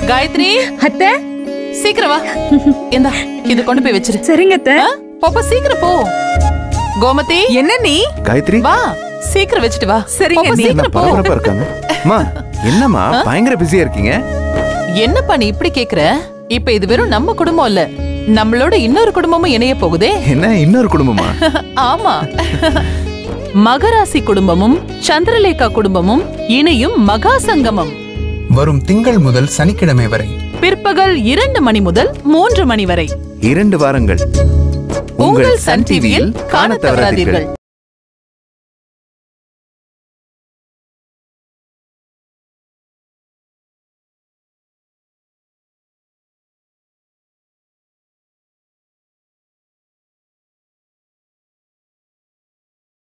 காயத்ரி அத்தை சீக்கிரம் வா இந்தா இது கொண்டு போய் வச்சிரு சரிங்க அத்தை ஆ? பாப்பா சீக்கிரம் போ கோமதி என்ன நீ காயத்ரி வா சீக்கிரம் வச்சுட்டு வா சரிங்க, பாப்பா, நீ. என்ன சீக்கிரம் போ பரபரப்பா இருக்காங்க அம்மா என்னம்மா பயங்கர பிஸியா இருக்கீங்க என்னப்பா நீ இப்படி கேக்குற இப்ப இது வெறும் நம்ம குடும்பம் இல்ல நம்மளோட இன்னொரு குடும்பமும் இணைய போகுதே என்ன இன்னொரு குடும்பமா ஆமா மகராசி குடும்பமும் சந்திரலேகா குடும்பமும் இணையும் மகா சங்கமம் வரும் திங்கள் முதல் சனிக்கிழமை வரை பிற்பகல் இரண்டு மணி முதல் மூன்று மணி வரை இரண்டு வாரங்கள் உங்கள் சன் டிவியில் காணத் தவறாதீர்கள்